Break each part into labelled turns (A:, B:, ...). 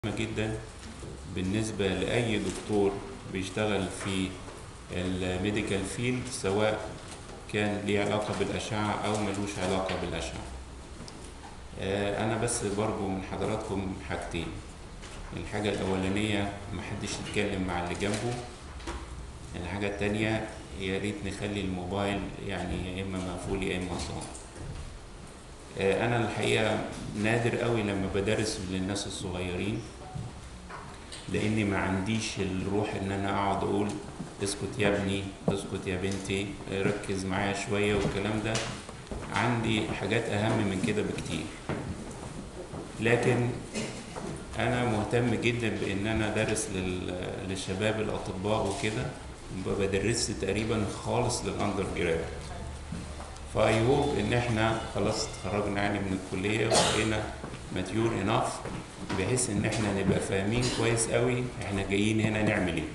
A: مهمة جدا بالنسبة لأي دكتور بيشتغل في الميديكال فيلد سواء كان ليه علاقة بالأشعة أو ملوش علاقة بالأشعة آه، أنا بس برجو من حضراتكم حاجتين الحاجة الأولانية محدش يتكلم مع اللي جنبه الحاجة التانية يا ريت نخلي الموبايل يعني يا إما مقفول يا إما صامت آه، أنا الحقيقة نادر قوي لما بدرس للناس الصغيرين لاني ما عنديش الروح ان انا اقعد اقول اسكت يا ابني اسكت يا بنتي ركز معايا شويه والكلام ده عندي حاجات اهم من كده بكتير لكن انا مهتم جدا بان انا ادرس لل- للشباب الاطباء وكده ما بدرسش تقريبا خالص للاندر جراد فاي هوب ان احنا خلاص اتخرجنا يعني من الكليه وبقينا ماتيور اناف بحيث ان احنا نبقى فاهمين كويس قوي احنا جايين هنا نعمل ايه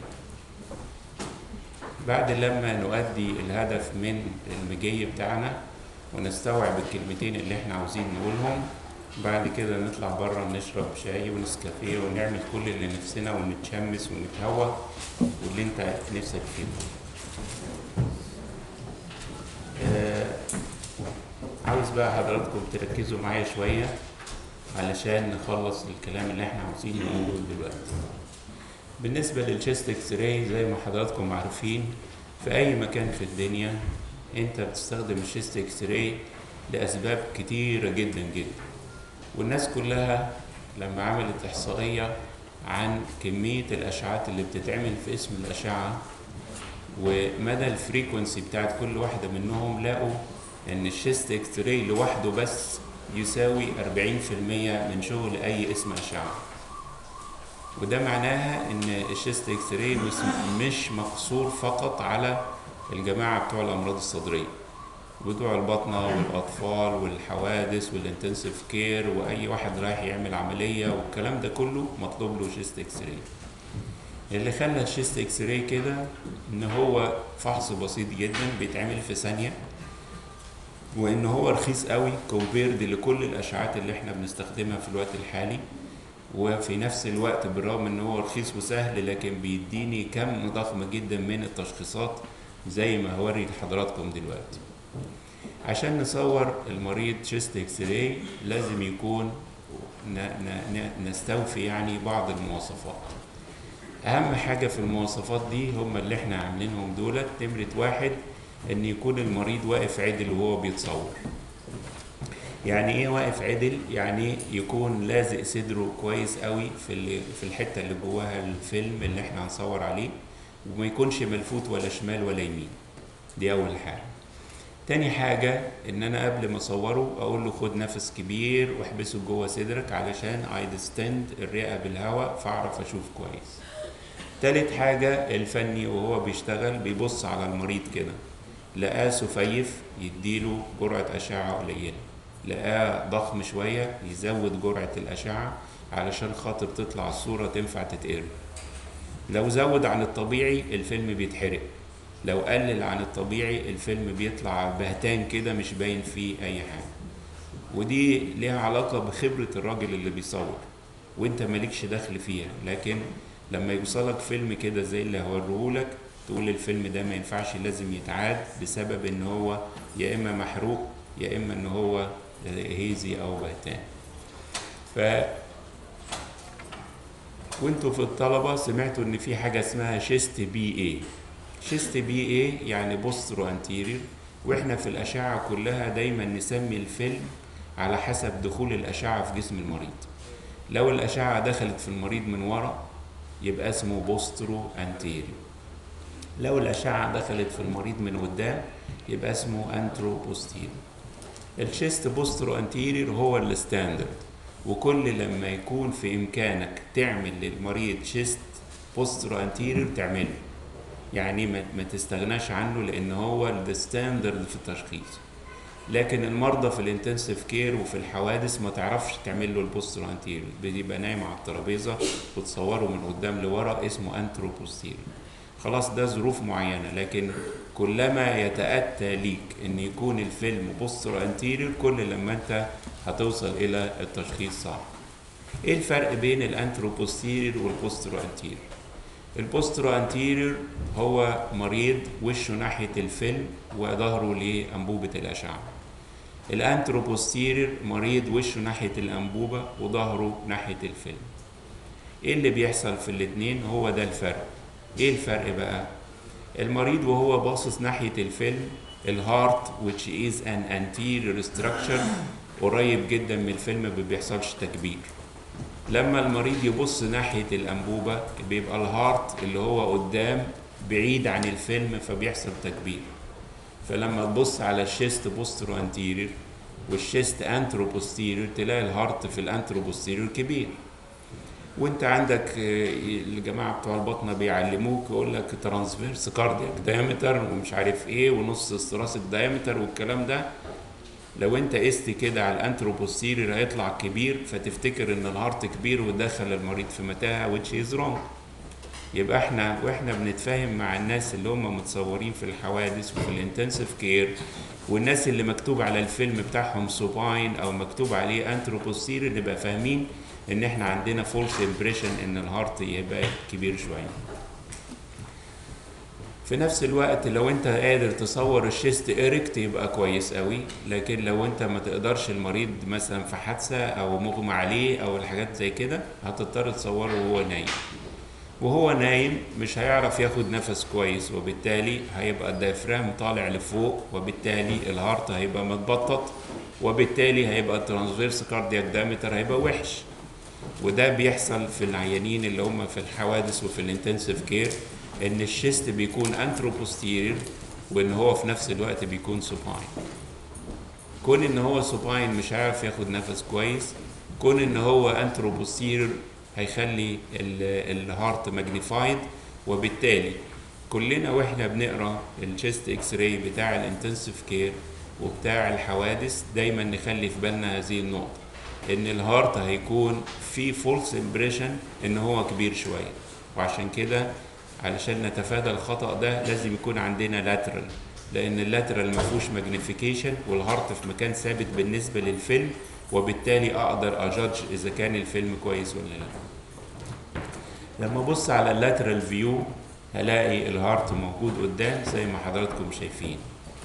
A: بعد لما نؤدي الهدف من المجي بتاعنا ونستوعب الكلمتين اللي احنا عاوزين نقولهم بعد كده نطلع بره نشرب شاي ونسكافيه ونعمل كل اللي نفسنا ونتشمس ونتهوى واللي انت نفسك فيه آه، عاوز بقى حضراتكم تركزوا معايا شوية علشان نخلص الكلام اللي احنا عاوزين نقوله دلوقتي بالنسبة للشيست اكس راي زي ما حضراتكم عارفين في أي مكان في الدنيا انت بتستخدم الشيست اكس راي لأسباب كتيرة جدا جدا والناس كلها لما عملت إحصائية عن كمية الأشعات اللي بتتعمل في اسم الأشعة ومدى الفريكونسي بتاعت كل واحدة منهم لقوا ان الشيست اكس راي لوحده بس يساوي 40% من شغل اي اسم اشعة وده معناها ان الشيست اكس راي مش, مش مقصور فقط على الجماعة بتوع الامراض الصدرية بتوع البطنة والأطفال والحوادث والانتنسيف كير وأي واحد رايح يعمل عملية والكلام ده كله مطلوب له شيست اكس راي اللي خلى الشيست اكس راي كده ان هو فحص بسيط جدا بيتعمل في ثانيه وان هو رخيص قوي كومبيرد لكل الاشعات اللي احنا بنستخدمها في الوقت الحالي وفي نفس الوقت بالرغم ان هو رخيص وسهل لكن بيديني كم ضخم جدا من التشخيصات زي ما هوري لحضراتكم دلوقتي عشان نصور المريض شيست اكس راي لازم يكون ن- ن- ن- نستوفي يعني بعض المواصفات اهم حاجه في المواصفات دي هم اللي احنا عاملينهم دولت نمره واحد ان يكون المريض واقف عدل وهو بيتصور يعني ايه واقف عدل يعني يكون لازق صدره كويس قوي في ال- في الحته اللي جواها الفيلم اللي احنا هنصور عليه وما يكونش ملفوت ولا شمال ولا يمين دي اول حاجه تاني حاجة إن أنا قبل ما أصوره أقول له خد نفس كبير واحبسه جوه صدرك علشان أيدستند الرئة بالهواء فأعرف أشوف كويس تالت حاجة الفني وهو بيشتغل بيبص على المريض كده لقاه سفيف يديله جرعة أشعة قليلة لقاه ضخم شوية يزود جرعة الأشعة علشان خاطر تطلع الصورة تنفع تتقرب لو زود عن الطبيعي الفيلم بيتحرق لو قلل عن الطبيعي الفيلم بيطلع بهتان كده مش باين فيه أي حاجة ودي ليها علاقة بخبرة الراجل اللي بيصور وانت مالكش دخل فيها لكن لما يوصلك فيلم كده زي اللي هوريهولك تقول الفيلم ده ما ينفعش لازم يتعاد بسبب ان هو يا اما محروق يا اما ان هو هيزي او بهتان ف وانتوا في الطلبة سمعتوا ان في حاجة اسمها شيست بي اي شيست بي اي يعني بوسترو انتيرير واحنا في الاشعة كلها دايما نسمي الفيلم على حسب دخول الاشعة في جسم المريض لو الاشعة دخلت في المريض من ورا يبقى اسمه بوسترو انتيريور لو الاشعة دخلت في المريض من قدام يبقى اسمه انترو بوستيريور الشيست بوسترو انتيريور هو الستاندرد وكل لما يكون في امكانك تعمل للمريض شيست بوسترو انتيريور تعمله يعني ما ما تستغناش عنه لان هو الستاندرد في التشخيص لكن المرضى في الانتنسيف كير وفي الحوادث ما تعرفش تعمل له البوسترو انتيريور بيبقى نايم على الترابيزه وتصوره من قدام لورا اسمه انترو بوستيريور خلاص ده ظروف معينه لكن كلما يتاتى ليك ان يكون الفيلم بوسترو انتيريور كل لما انت هتوصل الى التشخيص صح ايه الفرق بين الانتروبوستيرير والبوسترو انتيرير البوسترو انتيرير هو مريض وشه ناحية الفيلم وظهره لأنبوبة الأشعة الانتروبوستيرير مريض وشه ناحية الأنبوبة وظهره ناحية الفيلم ايه اللي بيحصل في الاتنين هو ده الفرق ايه الفرق بقى المريض وهو باصص ناحية الفيلم الهارت which is an anterior structure قريب جدا من الفيلم ما بيحصلش تكبير لما المريض يبص ناحية الأنبوبة بيبقى الهارت اللي هو قدام بعيد عن الفيلم فبيحصل تكبير فلما تبص على الشيست بوسترو انتيرير والشيست انترو بوستيرير تلاقي الهارت في الانترو بوستيرير كبير وانت عندك الجماعه بتوع البطنه بيعلموك يقول لك ترانسفيرس كاردياك دايمتر ومش عارف ايه ونص استراسك دايمتر والكلام ده لو انت قست كده على الانتروبوستيرير هيطلع كبير فتفتكر ان الهارت كبير ودخل المريض في متاهه which is wrong يبقى احنا واحنا بنتفاهم مع الناس اللي هم متصورين في الحوادث وفي الانتنسيف كير والناس اللي مكتوب على الفيلم بتاعهم سوباين او مكتوب عليه انتروبوستيرير نبقى فاهمين ان احنا عندنا فولس امبريشن ان الهارت يبقى كبير شويه في نفس الوقت لو انت قادر تصور الشيست اريكت يبقى كويس قوي لكن لو انت ما تقدرش المريض مثلا في حادثه او مغمى عليه او الحاجات زي كده هتضطر تصوره وهو نايم وهو نايم مش هيعرف ياخد نفس كويس وبالتالي هيبقى الدايفرام طالع لفوق وبالتالي الهارت هيبقى متبطط وبالتالي هيبقى الترانسفيرس كاردياك دايمتر هيبقى وحش وده بيحصل في العيانين اللي هم في الحوادث وفي الانتنسيف كير ان الشيست بيكون انتروبوستيرير وان هو في نفس الوقت بيكون سوباين كون ان هو سوباين مش عارف ياخد نفس كويس كون ان هو انتروبوستيرير هيخلي الهارت ماجنيفايد وبالتالي كلنا واحنا بنقرا الشيست اكس راي بتاع الانتنسيف كير وبتاع الحوادث دايما نخلي في بالنا هذه النقطه ان الهارت هيكون في فولس امبريشن ان هو كبير شويه وعشان كده علشان نتفادى الخطا ده لازم يكون عندنا لاترال لان اللاترال ما فيهوش ماجنيفيكيشن والهارت في مكان ثابت بالنسبه للفيلم وبالتالي اقدر اجادج اذا كان الفيلم كويس ولا لا لما ابص على اللاترال فيو هلاقي الهارت موجود قدام زي ما حضراتكم شايفين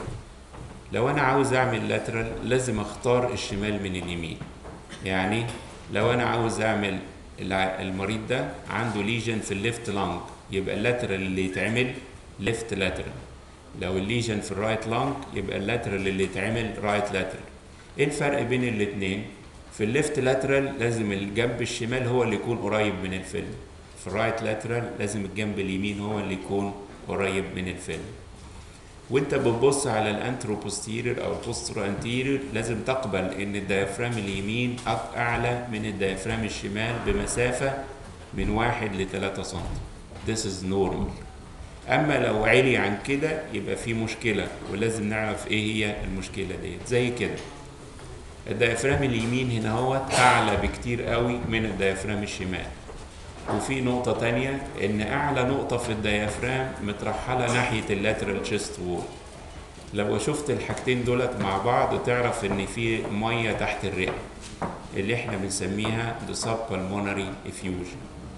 A: لو انا عاوز اعمل لاترال لازم اختار الشمال من اليمين يعني لو انا عاوز اعمل المريض ده عنده ليجن في الليفت لانج يبقى اللاترال اللي يتعمل ليفت لاترال لو الليجن في الرايت لانج يبقى اللاترال اللي يتعمل رايت لاترال ايه الفرق بين الاثنين في الليفت لاترال لازم الجنب الشمال هو اللي يكون قريب من الفيلم في الرايت لاترال لازم الجنب اليمين هو اللي يكون قريب من الفيلم وانت بتبص على الانتروبوستيرير او البوسترو انتيرير لازم تقبل ان الديافرام اليمين اعلى من الديافرام الشمال بمسافه من واحد لتلاتة سم This is normal اما لو علي عن كده يبقى في مشكله ولازم نعرف ايه هي المشكله ديت زي كده الديافرام اليمين هنا هو اعلى بكتير قوي من الديافرام الشمال وفي نقطة تانية إن أعلى نقطة في الديافرام مترحلة ناحية اللاترال تشيست وول لو شفت الحاجتين دولت مع بعض تعرف إن في مية تحت الرئة اللي إحنا بنسميها the subpulmonary effusion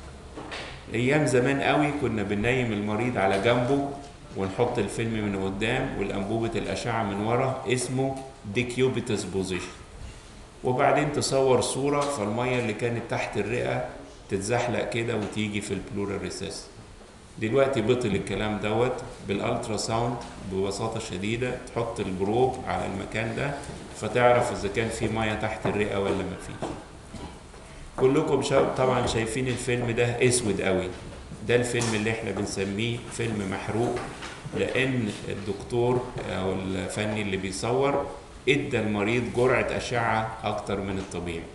A: أيام زمان قوي كنا بننيم المريض على جنبه ونحط الفيلم من قدام والأنبوبة الأشعة من ورا اسمه ديكيوبيتس بوزيشن وبعدين تصور صورة فالمية اللي كانت تحت الرئة تتزحلق كده وتيجي في البلورال ريسيس دلوقتي بطل الكلام دوت بالالترا ساوند ببساطه شديده تحط البروب على المكان ده فتعرف اذا كان في ميه تحت الرئه ولا ما فيش كلكم طبعا شايفين الفيلم ده اسود قوي ده الفيلم اللي احنا بنسميه فيلم محروق لان الدكتور او الفني اللي بيصور ادى المريض جرعه اشعه اكتر من الطبيعي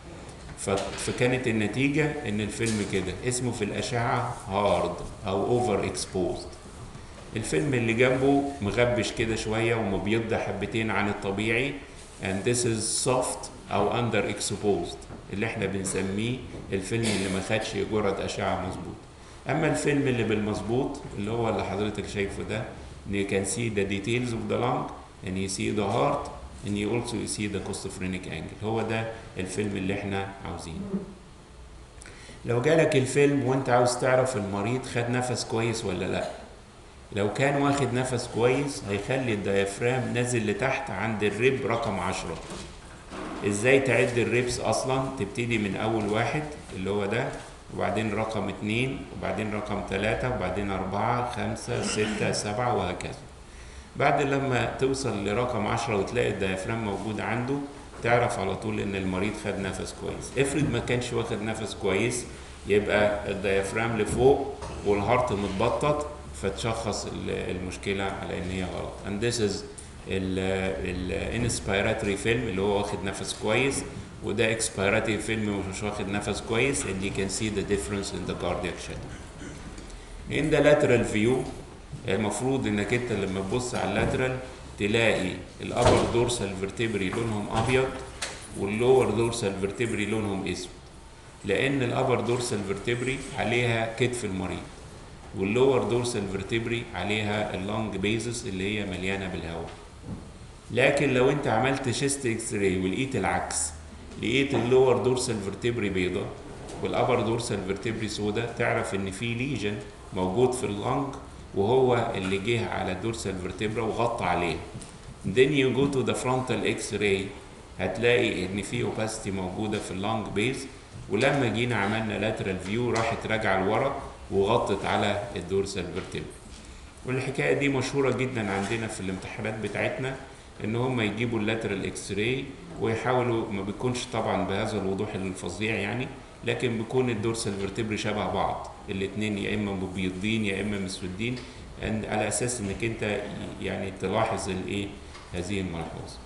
A: فكانت النتيجة إن الفيلم كده اسمه في الأشعة هارد أو أوفر إكسبوزد الفيلم اللي جنبه مغبش كده شوية ومبيض حبتين عن الطبيعي and this is soft أو under exposed اللي احنا بنسميه الفيلم اللي ما خدش جرعة أشعة مظبوط أما الفيلم اللي بالمظبوط اللي هو اللي حضرتك شايفه ده you can see the details of the lung and you see the heart and you also see the costophrenic angle هو ده الفيلم اللي احنا عاوزينه لو جالك الفيلم وانت عاوز تعرف المريض خد نفس كويس ولا لا لو كان واخد نفس كويس هيخلي الديافرام نازل لتحت عند الريب رقم عشرة ازاي تعد الريبس اصلا تبتدي من اول واحد اللي هو ده وبعدين رقم اتنين وبعدين رقم تلاتة وبعدين اربعة خمسة ستة سبعة وهكذا بعد لما توصل لرقم عشرة وتلاقي الديافرام موجود عنده تعرف على طول ان المريض خد نفس كويس افرض ما كانش واخد نفس كويس يبقى الديافرام لفوق والهارت متبطط فتشخص المشكلة على ان هي غلط and this is الانسبيراتوري فيلم اللي هو واخد نفس كويس وده اكسبيراتوري فيلم مش واخد نفس كويس and you can see the difference in the cardiac shadow in the lateral view المفروض انك انت لما تبص على اللاترال تلاقي الابر دورسال فيرتبري لونهم ابيض واللور دورسال فيرتبري لونهم اسود لان الابر دورسال فيرتبري عليها كتف المريض واللور دورسال فيرتبري عليها اللونج بيزس اللي هي مليانه بالهواء لكن لو انت عملت شيست اكس راي ولقيت العكس لقيت اللور دورسال فيرتبري بيضة والابر دورسال فيرتبري سودا تعرف ان في ليجن موجود في اللنج وهو اللي جه على الدورسال فيرتبرا وغطى عليه then you go to the frontal x-ray هتلاقي ان في opacity موجودة في اللنج بيز ولما جينا عملنا lateral view راحت راجعة لورا وغطت على الدورسال فيرتبرا والحكاية دي مشهورة جدا عندنا في الامتحانات بتاعتنا ان هم يجيبوا اللاترال اكس راي ويحاولوا ما بيكونش طبعا بهذا الوضوح الفظيع يعني لكن بيكون الدورسال فيرتبري شبه بعض الاثنين يا اما مبيضين يا اما مسودين على اساس انك انت يعني تلاحظ الايه هذه الملحوظه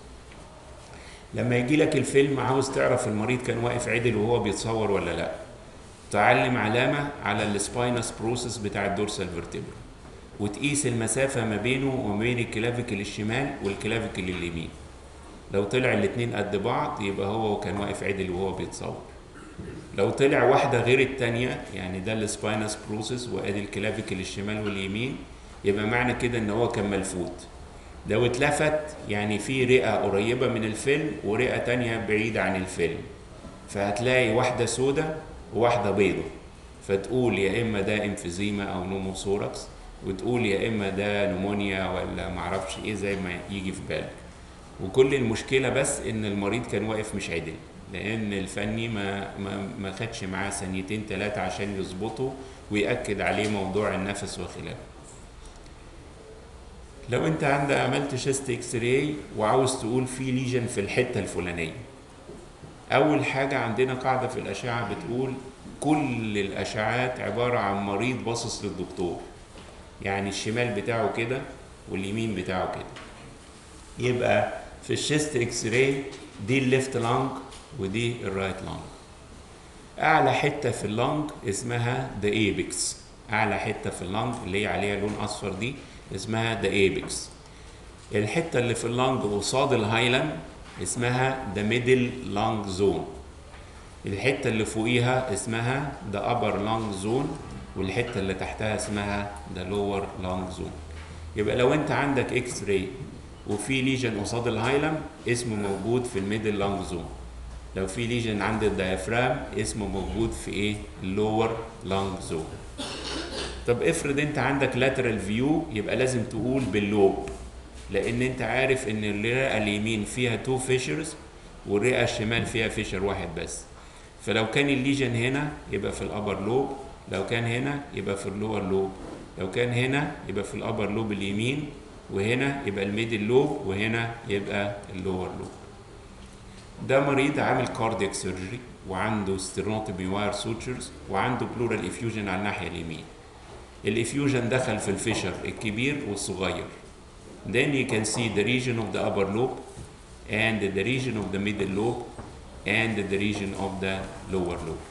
A: لما يجي لك الفيلم عاوز تعرف المريض كان واقف عدل وهو بيتصور ولا لا تعلم علامه على السباينس بروسيس بتاع الدورسال فيرتبرا وتقيس المسافة ما بينه وما بين الكلافيكل الشمال والكلافيكل اليمين لو طلع الاتنين قد بعض يبقى هو كان واقف عدل وهو بيتصور لو طلع واحدة غير التانية يعني ده السباينس بروسيس وادي الكلافيكل الشمال واليمين يبقى معنى كده ان هو كان ملفوت لو اتلفت يعني في رئة قريبة من الفيلم ورئة تانية بعيدة عن الفيلم فهتلاقي واحدة سودة وواحدة بيضة فتقول يا اما ده امفيزيما او نوموثوركس وتقول يا اما ده نمونيا ولا معرفش ايه زي ما يجي في بالك وكل المشكله بس ان المريض كان واقف مش عدل لان الفني ما ما ما خدش معاه ثانيتين ثلاثه عشان يظبطه ويأكد عليه موضوع النفس وخلافه لو انت عندك عملت شيست اكس راي وعاوز تقول في ليجن في الحته الفلانيه اول حاجه عندنا قاعده في الاشعه بتقول كل الاشعات عباره عن مريض باصص للدكتور يعني الشمال بتاعه كده واليمين بتاعه كده يبقى في الشيست اكس راي دي الليفت لانج ودي الرايت لانج اعلى حته في اللانج اسمها ذا ايبكس اعلى حته في اللانج اللي هي عليها لون اصفر دي اسمها ذا ايبكس الحته اللي في اللانج قصاد الهايلم اسمها ذا ميدل لانج زون الحته اللي فوقيها اسمها ذا ابر لانج زون والحته اللي تحتها اسمها ذا لور لانج زون يبقى لو انت عندك اكس راي وفي ليجن قصاد الهايلم اسمه موجود في الميدل لانج زون لو في ليجن عند الديافرام اسمه موجود في ايه اللور لانج زون طب افرض انت عندك لاترال فيو يبقى لازم تقول باللوب لان انت عارف ان الرئه اليمين فيها تو فيشرز والرئه الشمال فيها فيشر واحد بس فلو كان الليجن هنا يبقى في الابر لوب لو كان هنا يبقى في اللور لوب لو كان هنا يبقى في الابر لوب اليمين وهنا يبقى الميدل لوب وهنا يبقى اللور لوب ده مريض عامل كاردياك سيرجري وعنده ستيرنوتومي واير سوتشرز وعنده بلورال افيوجن على الناحيه اليمين الافيوجن دخل في الفيشر الكبير والصغير then you can see the region of the upper lobe and the region of the middle lobe and the region of the lower lobe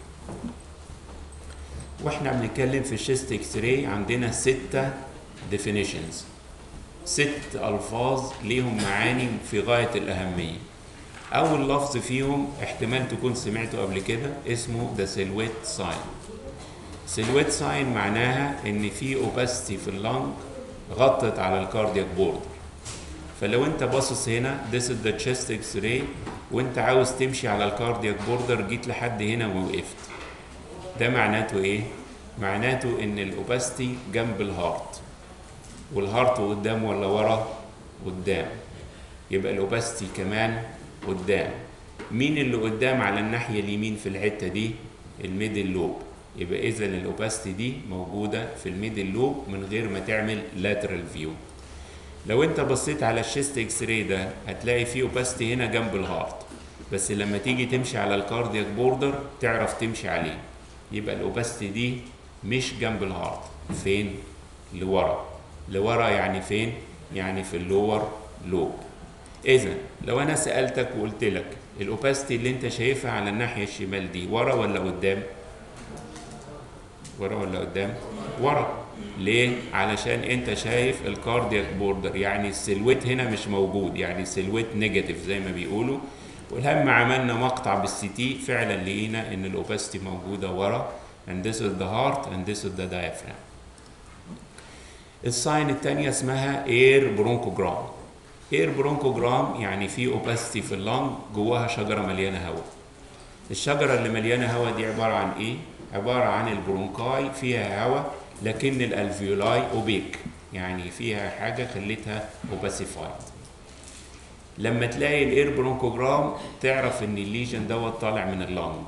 A: واحنا بنتكلم في الشيست اكس راي عندنا ستة definitions ست الفاظ ليهم معاني في غاية الأهمية أول لفظ فيهم احتمال تكون سمعته قبل كده اسمه the silhouette sign silhouette sign معناها إن في opacity في اللنج غطت على الكاردياك بورد فلو انت باصص هنا this is the chest x-ray وانت عاوز تمشي على الكاردياك بوردر جيت لحد هنا ووقفت ده معناته ايه معناته ان الاوباستي جنب الهارت والهارت قدام ولا ورا قدام يبقى الاوباستي كمان قدام مين اللي قدام على الناحيه اليمين في الحته دي الميدل لوب يبقى اذا الاوباستي دي موجوده في الميدل لوب من غير ما تعمل لاترال فيو لو انت بصيت على الشيست اكس راي ده هتلاقي فيه اوباستي هنا جنب الهارت بس لما تيجي تمشي على الكاردياك بوردر تعرف تمشي عليه يبقى الاوباستي دي مش جنب الهارت فين لورا لورا يعني فين يعني في اللور لوب اذا لو انا سالتك وقلت لك الاوباستي اللي انت شايفها على الناحيه الشمال دي ورا ولا قدام ورا ولا قدام ورا ليه علشان انت شايف الكاردياك بوردر يعني السلويت هنا مش موجود يعني السلويت نيجاتيف زي ما بيقولوا والهم عملنا مقطع بالسي تي فعلا لقينا ان الاوباستي موجوده ورا and this is the heart and this is the diaphragm الساين التانية اسمها اير برونكوجرام اير برونكوجرام يعني في اوباستي في اللنج جواها شجره مليانه هواء الشجره اللي مليانه هواء دي عباره عن ايه عباره عن البرونكاي فيها هواء لكن الالفيولاي اوبيك يعني فيها حاجه خلتها اوباسيفايد لما تلاقي الاير برونكوجرام تعرف ان الليجن دوت طالع من اللنج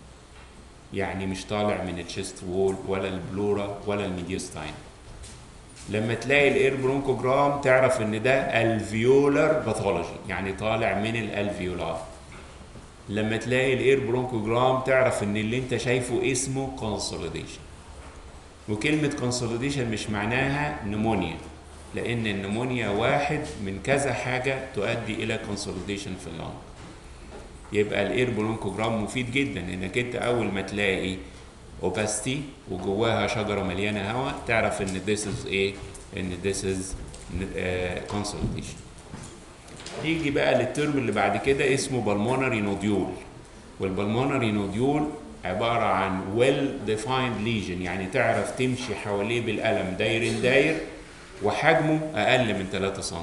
A: يعني مش طالع من الشيست وول ولا البلورا ولا الميديستاين لما تلاقي الاير برونكوجرام تعرف ان ده الفيولار باثولوجي يعني طالع من الالفيولار لما تلاقي الاير برونكوجرام تعرف ان اللي انت شايفه اسمه كونسوليديشن وكلمة كونسوليديشن مش معناها نمونيا لان النمونيا واحد من كذا حاجة تؤدي الى كونسوليديشن في اللنج يبقى الاير برونكوجرام مفيد جدا انك انت اول ما تلاقي اوباستي وجواها شجره مليانه هواء تعرف ان this is ايه ان this is consolidation يجي بقى للترم اللي بعد كده اسمه بالمونري نوديول والبلمونري نوديول عبارة عن well defined lesion يعني تعرف تمشي حواليه بالقلم داير داير وحجمه أقل من 3 سم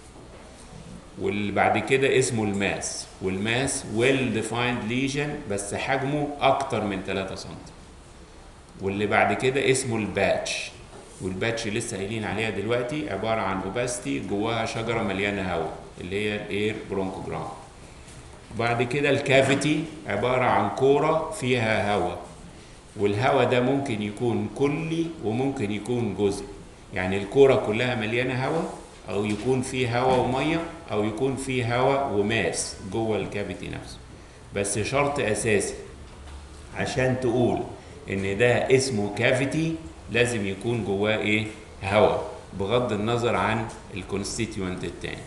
A: واللي بعد كده اسمه الماس والماس well defined lesion بس حجمه أكتر من 3 سم واللي بعد كده اسمه الباتش والباتش لسه قايلين عليها دلوقتي عبارة عن اوباستي جواها شجرة مليانة هواء اللي هي الاير برونكوجرام بعد كده الكافيتي عبارة عن كورة فيها هواء والهواء ده ممكن يكون كلي وممكن يكون جزء يعني الكورة كلها مليانة هواء أو يكون فيه هواء ومية أو يكون فيه هواء وماس جوه الكافيتي نفسه بس شرط أساسي عشان تقول إن ده اسمه كافيتي لازم يكون جواه إيه؟ هواء بغض النظر عن الكونستيتيوانت التاني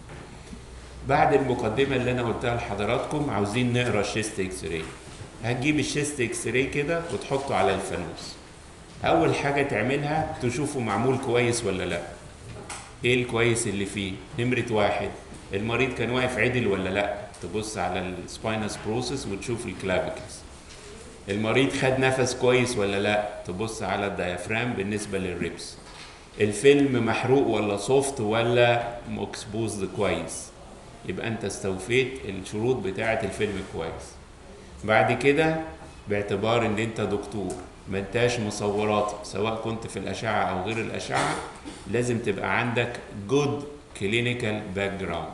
A: بعد المقدمة اللي أنا قلتها لحضراتكم عاوزين نقرا الشيست إكس راي هتجيب الشيست إكس راي كده وتحطه على الفانوس أول حاجة تعملها تشوفه معمول كويس ولا لأ إيه الكويس اللي فيه نمرة واحد المريض كان واقف عدل ولا لأ تبص على السباينس بروسس وتشوف الكلافيكلز المريض خد نفس كويس ولا لا تبص على الديافرام بالنسبه للريبس الفيلم محروق ولا سوفت ولا اكسبوزد كويس يبقى انت استوفيت الشروط بتاعه الفيلم كويس بعد كده باعتبار ان انت دكتور ما انتاش مصورات سواء كنت في الاشعه او غير الاشعه لازم تبقى عندك جود كلينيكال باك جراوند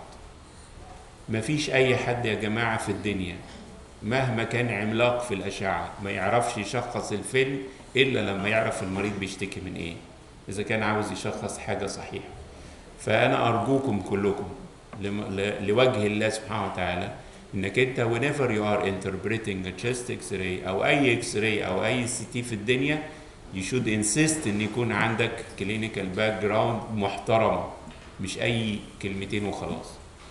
A: مفيش اي حد يا جماعه في الدنيا مهما كان عملاق في الأشعة ما يعرفش يشخص الفيلم إلا لما يعرف المريض بيشتكي من إيه إذا كان عاوز يشخص حاجة صحيحة فأنا أرجوكم كلكم لوجه الله سبحانه وتعالى إنك أنت whenever you are interpreting a chest x-ray أو أي x-ray أو أي سي تي في الدنيا you should insist إن يكون عندك clinical background محترمة مش أي كلمتين وخلاص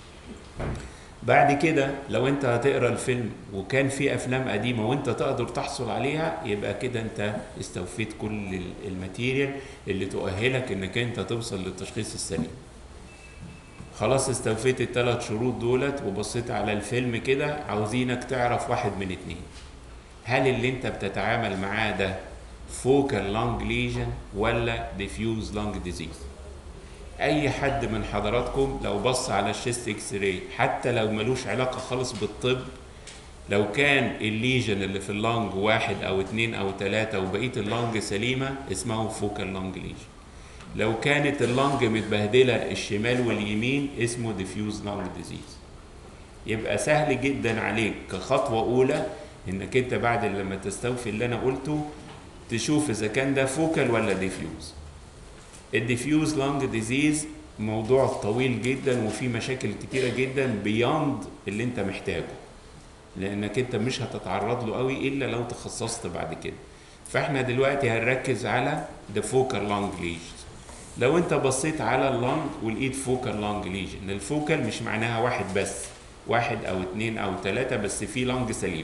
A: بعد كده لو انت هتقرا الفيلم وكان في افلام قديمه وانت تقدر تحصل عليها يبقى كده انت استوفيت كل الماتيريال اللي تؤهلك انك انت توصل للتشخيص السليم خلاص استوفيت الثلاث شروط دولت وبصيت على الفيلم كده عاوزينك تعرف واحد من اتنين هل اللي انت بتتعامل معاه ده فوكال لانج ليجن ولا ديفيوز لانج ديزيز اي حد من حضراتكم لو بص على الشيست اكس راي حتى لو ملوش علاقه خالص بالطب لو كان الليجن اللي في اللنج واحد او اتنين او تلاتة وبقية اللنج سليمة اسمه فوكال لنج ليجن لو كانت اللنج متبهدلة الشمال واليمين اسمه ديفيوز لنج ديزيز يبقى سهل جدا عليك كخطوة أولى إنك أنت بعد لما تستوفي اللي أنا قلته تشوف إذا كان ده فوكال ولا ديفيوز الديفيوز لانج ديزيز موضوع طويل جدا وفيه مشاكل كتيرة جدا بياند اللي انت محتاجه لانك انت مش هتتعرض له قوي الا لو تخصصت بعد كده فاحنا دلوقتي هنركز على the focal lung lesions لو انت بصيت على اللنج ولقيت فوكال لانج ليجن الفوكال مش معناها واحد بس واحد او اتنين او تلاتة بس في لانج سليم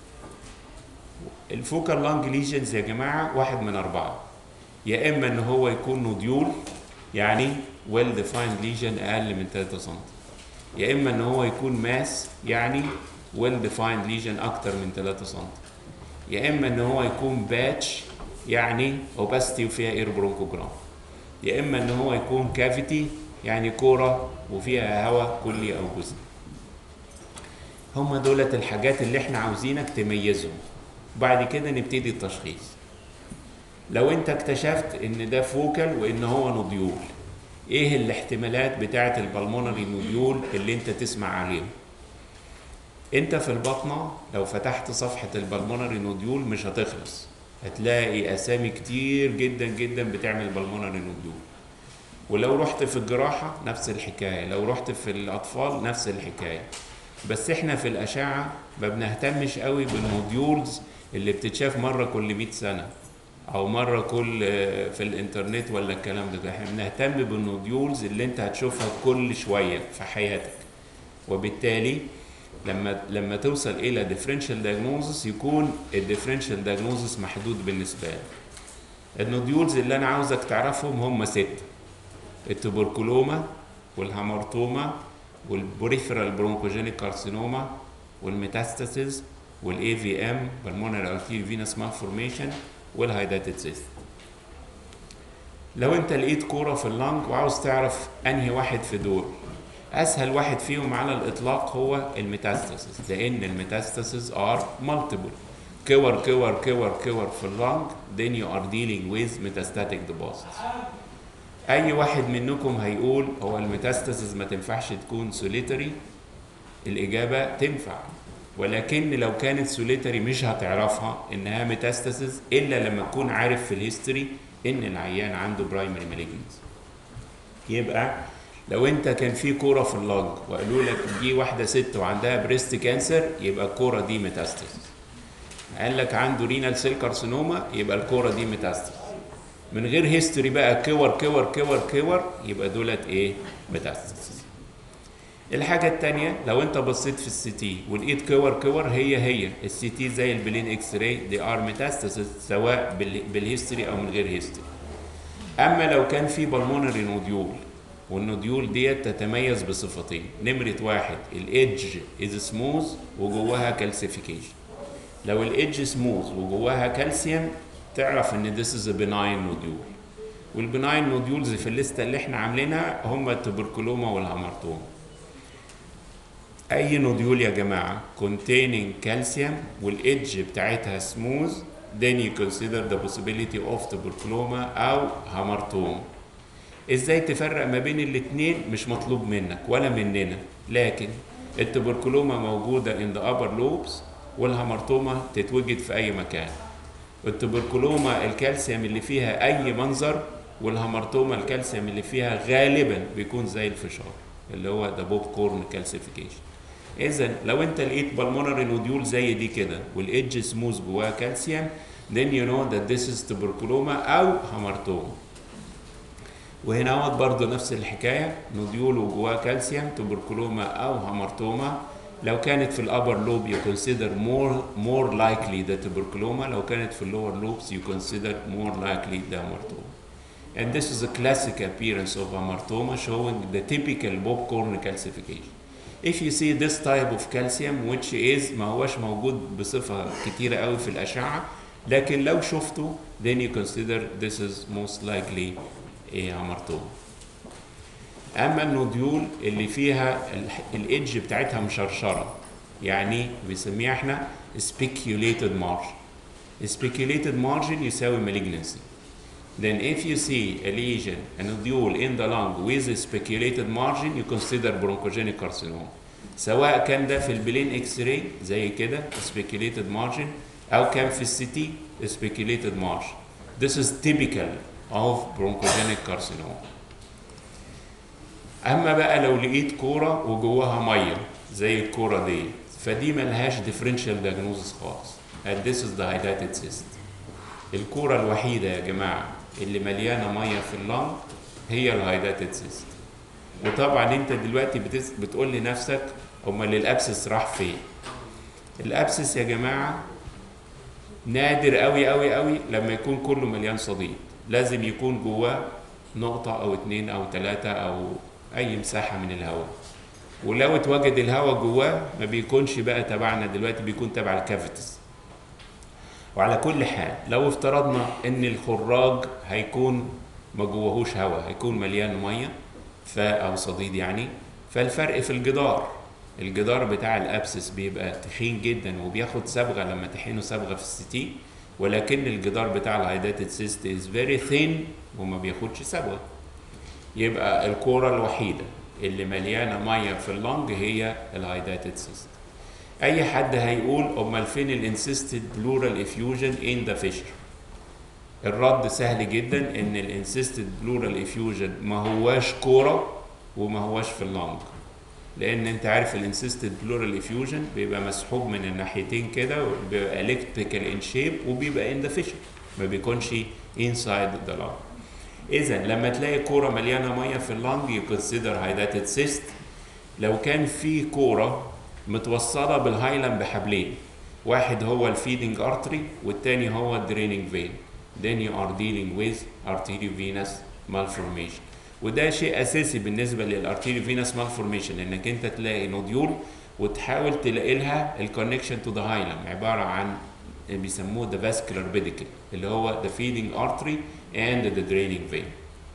A: الفوكال لانج ليجنز يا جماعة واحد من أربعة يا إما إن هو يكون نوديول يعني ويل ديفايند ليجن أقل من 3 سم يا إما إن هو يكون ماس يعني ويل ديفايند ليجن أكتر من 3 سم يا إما إن هو يكون باتش يعني اوباستي وفيها اير برونكوجرام يا إما إن هو يكون كافيتي يعني كورة وفيها هواء كلي أو جزئي هما دولت الحاجات اللي احنا عاوزينك تميزهم بعد كده نبتدي التشخيص لو انت اكتشفت ان ده فوكال وان هو نوديول ايه الاحتمالات بتاعه البلمونري نوديول اللي انت تسمع عليهم انت في البطنه لو فتحت صفحه البلمونري نوديول مش هتخلص هتلاقي اسامي كتير جدا جدا بتعمل بلمونري نوديول ولو رحت في الجراحه نفس الحكايه لو رحت في الاطفال نفس الحكايه بس احنا في الاشعه ما بنهتمش قوي بالنوديولز اللي بتتشاف مره كل 100 سنه او مره كل في الانترنت ولا الكلام ده احنا بنهتم بالنوديولز اللي انت هتشوفها كل شويه في حياتك وبالتالي لما لما توصل الى ديفرنشال دايجنوزس يكون الديفرنشال دايجنوزس محدود بالنسبه لك النوديولز اللي انا عاوزك تعرفهم هم ستة التبركلوما والهامرتوما والبوريفرال برونكوجينيك كارسينوما والميتاستاسيز والاي في ام بالمونر ارتيري فينس مالفورميشن والهايداتد سيست لو انت لقيت كوره في اللنج وعاوز تعرف انهي واحد في دول اسهل واحد فيهم على الاطلاق هو الميتاستاسيس لان الميتاستاسيس ار مالتيبل كور كور كور كور في اللنج then you are dealing with metastatic deposits اي واحد منكم هيقول هو الميتاستاسيس ما تنفعش تكون سوليتري الاجابه تنفع ولكن لو كانت سوليتري مش هتعرفها انها ميتاستاسيس الا لما تكون عارف في الهيستوري ان العيان عنده برايمري مالجنس يبقى لو انت كان في كوره في اللنج وقالوا لك دي واحده ست وعندها بريست كانسر يبقى الكوره دي ميتاستاسيس قال لك عنده رينال سيل كارسينوما يبقى الكوره دي ميتاستاسيس من غير هيستوري بقى كور كور كور كور يبقى دولت ايه ميتاستاسيس الحاجة التانية لو انت بصيت في السي تي ولقيت كور كور هي هي السي تي زي البلين اكس راي دي ار ميتاستاسيس سواء بالهيستوري او من غير هيستوري اما لو كان في بالمونري نوديول والنوديول ديت تتميز بصفتين نمرة واحد الايدج از سموث وجواها كالسيفيكيشن لو الايدج سموث وجواها كالسيوم تعرف ان this is a benign nodule والبناين نوديولز في الليسته اللي احنا عاملينها هم التبركلوما والهامرتوما اي نوديول يا جماعه containing calcium والايدج بتاعتها smooth then you consider the possibility of tuberculoma او هامرتوم ازاي تفرق ما بين الاثنين مش مطلوب منك ولا مننا لكن التبركلوما موجوده in the upper lobes والهامرتوما تتوجد في اي مكان التبركلوما الكالسيوم اللي فيها اي منظر والهامرتوما الكالسيوم اللي فيها غالبا بيكون زي الفشار اللي هو ده بوب كورن كالسيفيكيشن اذا لو انت لقيت بالمونري نوديول زي دي كده والايدج سموث جواها كالسيوم then you know that this is tuberculoma او هامرتوما وهنا اهوت برضه نفس الحكايه نوديول وجواها كالسيوم تبركلوما او هامرتوما لو كانت في الابر لوب you consider more more likely the tuberculoma لو كانت في اللور lobes you consider more likely the hamartoma and this is a classic appearance of hamartoma showing the typical popcorn calcification if you see this type of calcium which is ما هوش موجود بصفة كتيرة قوي في الأشعة لكن لو شفته then you consider this is most likely a hamartoma اما النوديول اللي فيها الايدج بتاعتها مشرشره يعني بنسميها احنا speculated margin speculated margin يساوي malignancy then if you see a lesion a nodule in the lung with a speculated margin you consider bronchogenic carcinoma سواء كان ده في البلين اكس راي زي كده speculated margin او كان في السي تي speculated margin this is typical of bronchogenic carcinoma اما بقى لو لقيت كوره وجواها ميه زي الكوره دي فدي ملهاش differential diagnosis خالص and this is the hydatid cyst الكوره الوحيده يا جماعه اللي مليانه ميه في اللنج هي الهايداتد سيست وطبعا انت دلوقتي بتس... بتقول لنفسك امال الابسس راح فين الابسس يا جماعه نادر قوي قوي قوي لما يكون كله مليان صديد لازم يكون جواه نقطة أو اتنين أو تلاتة أو أي مساحة من الهواء ولو اتوجد الهواء جواه ما بيكونش بقى تبعنا دلوقتي بيكون تبع الكافيتس وعلى كل حال لو افترضنا ان الخراج هيكون ما جواهوش هواء هيكون مليان ميه ف او صديد يعني فالفرق في الجدار الجدار بتاع الابسس بيبقى تخين جدا وبياخد صبغه لما تحينه صبغه في السيتي ولكن الجدار بتاع الهايداتد سيست از فيري ثين وما بياخدش صبغه يبقى الكوره الوحيده اللي مليانه ميه في اللنج هي الهايداتد سيست اي حد هيقول امال فين الانسيستد بلورال افيوجن ان ذا فيشر الرد سهل جدا ان الانسيستد بلورال افيوجن ما هواش كوره وما هواش في اللنج لان انت عارف الانسيستد بلورال افيوجن بيبقى مسحوب من الناحيتين كده بيبقى الكتريكال ان شيب وبيبقى ان ذا فيشر ما بيكونش انسايد ذا لانج اذا لما تلاقي كوره مليانه ميه في اللنج يو كونسيدر هايداتد سيست لو كان في كوره متوصله بالهايلم بحبلين واحد هو الفيدنج ارتري والتاني هو الدريننج فين then you are dealing with arteriovenous malformation وده شيء اساسي بالنسبه للارتيريوفينوس malformation انك انت تلاقي نوديول وتحاول تلاقي لها الكونكشن تو ذا هايلم عباره عن بيسموه ذا فاسكولار بيديكل اللي هو ذا فيدنج ارتري اند ذا دريننج فين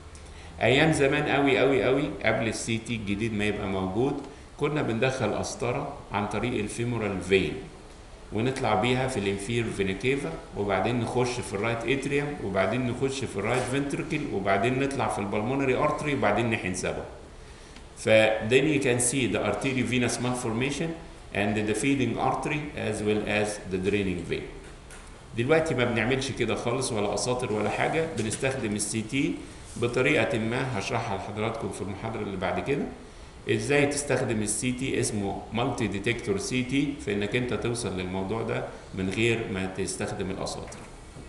A: ايام زمان قوي قوي قوي قبل السي تي الجديد ما يبقى موجود كنا بندخل قسطره عن طريق الفيمورال فين ونطلع بيها في الانفير فينيكيفا وبعدين نخش في الرايت اتريوم وبعدين نخش في الرايت فنتركل وبعدين نطلع في البلمونري ارتري وبعدين نحن سبا ف then you can see the arteriovenous malformation and the feeding artery as well as the draining vein دلوقتي ما بنعملش كده خالص ولا اساطر ولا حاجه بنستخدم السي تي بطريقه ما هشرحها لحضراتكم في المحاضره اللي بعد كده ازاي تستخدم السي تي اسمه مالتي ديتكتور سي تي في انك انت توصل للموضوع ده من غير ما تستخدم الاساطر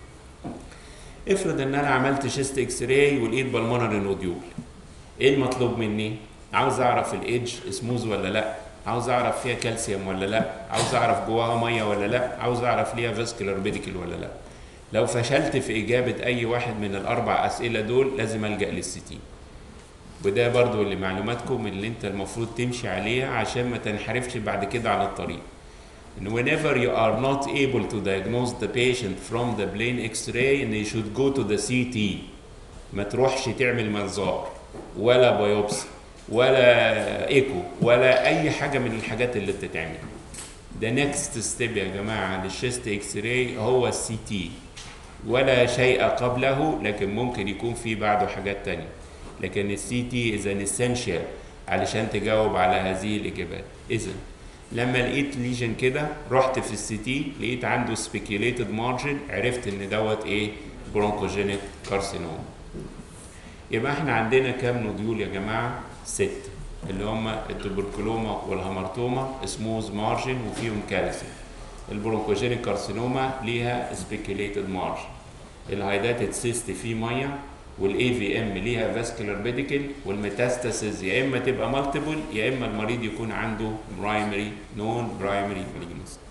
A: افرض ان انا عملت شيست اكس راي ولقيت بالمونري نوديول ايه المطلوب مني عاوز اعرف الايدج سموز ولا لا عاوز اعرف فيها كالسيوم ولا لا عاوز اعرف جواها ميه ولا لا عاوز اعرف ليها فاسكولار بيديكل ولا لا لو فشلت في اجابه اي واحد من الاربع اسئله دول لازم الجا للسي تي وده برضو اللي معلوماتكم اللي انت المفروض تمشي عليها عشان ما تنحرفش بعد كده على الطريق And whenever you are not able to diagnose the patient from the plain x-ray and you should go to the CT ما تروحش تعمل منظار ولا بايوبسي ولا ايكو ولا اي حاجه من الحاجات اللي بتتعمل ده نيكست ستيب يا جماعه للشيست اكس راي هو السي تي ولا شيء قبله لكن ممكن يكون في بعده حاجات تانية لكن السي تي از ان اسينشال علشان تجاوب على هذه الاجابات اذا لما لقيت ليجن كده رحت في السي تي لقيت عنده سبيكيوليتد مارجن عرفت ان دوت ايه برونكوجينيك كارسينوم يبقى احنا عندنا كام نوديول يا جماعه ست اللي هم التوبركلوما والهامرتوما سموز مارجن وفيهم كالسيوم البرونكوجينيك كارسينوما ليها سبيكيوليتد مارجن الهايداتد سيست فيه ميه والاي في ام ليها فاسكولار بيديكل والميتاستاسيز يا اما تبقى مالتيبل يا اما المريض يكون عنده برايمري نون برايمري مالجنس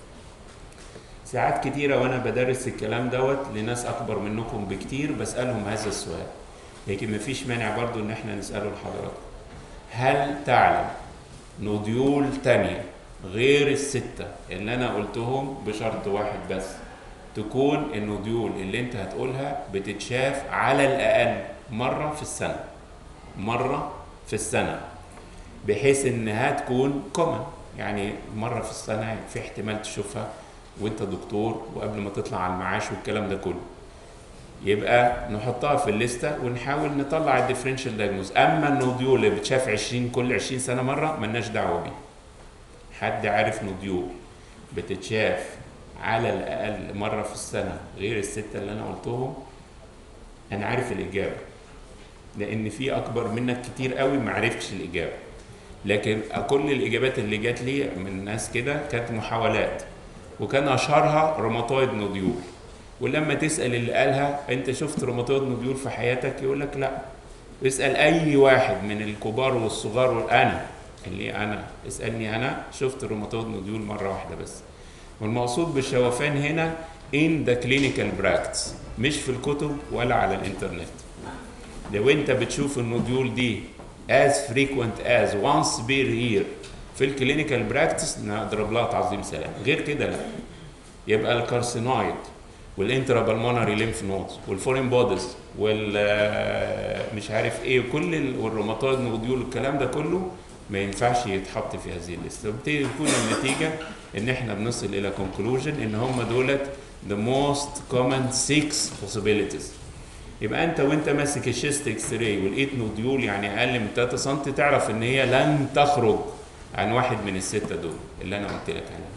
A: ساعات كتيرة وانا بدرس الكلام دوت لناس اكبر منكم بكتير بسألهم هذا السؤال لكن مفيش مانع برضو ان احنا نسأله لحضراتكم هل تعلم نوديول تانية غير الستة اللي انا قلتهم بشرط واحد بس تكون النوديول اللي انت هتقولها بتتشاف على الاقل مره في السنه مره في السنه بحيث انها تكون كومن يعني مره في السنه في احتمال تشوفها وانت دكتور وقبل ما تطلع على المعاش والكلام ده كله يبقى نحطها في الليسته ونحاول نطلع الديفرنشال دايجنوز اما النوديول اللي بتشاف 20 كل 20 سنه مره ملناش دعوه بيه حد عارف نوديول بتتشاف على الاقل مره في السنه غير السته اللي انا قلتهم انا عارف الاجابه لان في اكبر منك كتير قوي ما عرفتش الاجابه لكن كل الاجابات اللي جات لي من ناس كده كانت محاولات وكان اشهرها روماتويد نوديول ولما تسال اللي قالها انت شفت روماتويد نوديول في حياتك يقول لك لا اسال اي واحد من الكبار والصغار وانا اللي انا اسالني انا شفت روماتويد نوديول مره واحده بس والمقصود بالشوفان هنا in the clinical practice مش في الكتب ولا على الانترنت لو انت بتشوف النوديول دي as frequent as once per year في الكلينيكال براكتس نضرب لها تعظيم سلام غير كده لا يبقى الكارسينويد والانترا بالمونري ليمف نودز والفورين بوديز وال مش عارف ايه وكل ال- والروماتويد نوديول والكلام ده كله ما ينفعش يتحط في هذه الليسته وبتبتدي تكون النتيجه ان احنا بنصل الى كونكلوجن ان هم دولت the most common six possibilities يبقى انت وانت ماسك الشيست اكس راي والايت نوديول يعني اقل من 3 سم تعرف ان هي لن تخرج عن واحد من السته دول اللي انا قلت لك عليهم.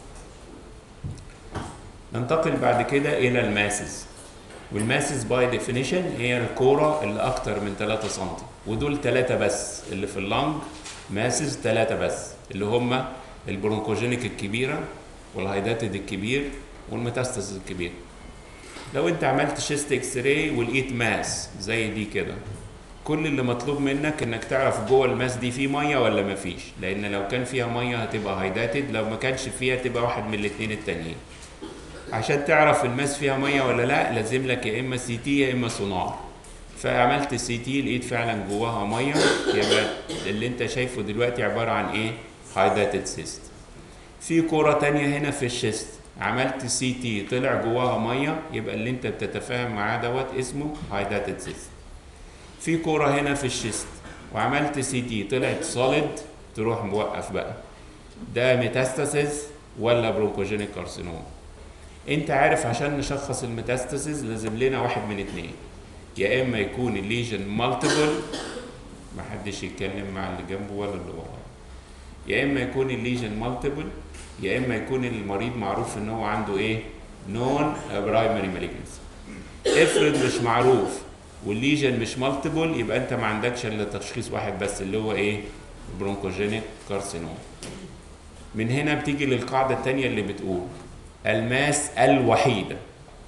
A: ننتقل بعد كده الى الماسز والماسز باي ديفينيشن هي الكوره اللي اكتر من 3 سم ودول ثلاثه بس اللي في اللنج ماسز ثلاثه بس اللي هم البرونكوجينيك الكبيره والهايداتد الكبير والميتاستاسيس الكبير لو انت عملت شيست اكس راي ولقيت ماس زي دي كده كل اللي مطلوب منك انك تعرف جوه الماس دي فيه ميه ولا ما فيش لان لو كان فيها ميه هتبقى هايداتد لو ما كانش فيها تبقى واحد من الاثنين التانيين عشان تعرف الماس فيها ميه ولا لا لازم لك يا اما سي تي يا اما سونار فعملت سي تي لقيت فعلا جواها ميه يبقى اللي انت شايفه دلوقتي عباره عن ايه هايداتد سيست في كرة تانية هنا في الشيست عملت سي تي طلع جواها ميه يبقى اللي انت بتتفاهم معاه دوت اسمه هايداتد سيست في كرة هنا في الشيست وعملت سي تي طلعت سوليد تروح موقف بقى ده ميتاستاسيس ولا برونكوجينيك كارسينوما انت عارف عشان نشخص الميتاستاسيس لازم لنا واحد من اتنين يا اما يكون الليجن مالتيبل ما حدش يتكلم مع اللي جنبه ولا اللي وراه يا اما يكون الليجن مالتيبل يا اما يكون المريض معروف ان هو عنده ايه نون برايمري مالجنسي افرض مش معروف والليجن مش مالتيبل يبقى انت ما عندكش الا تشخيص واحد بس اللي هو ايه برونكوجينيك كارسينوم من هنا بتيجي للقاعده الثانيه اللي بتقول الماس الوحيده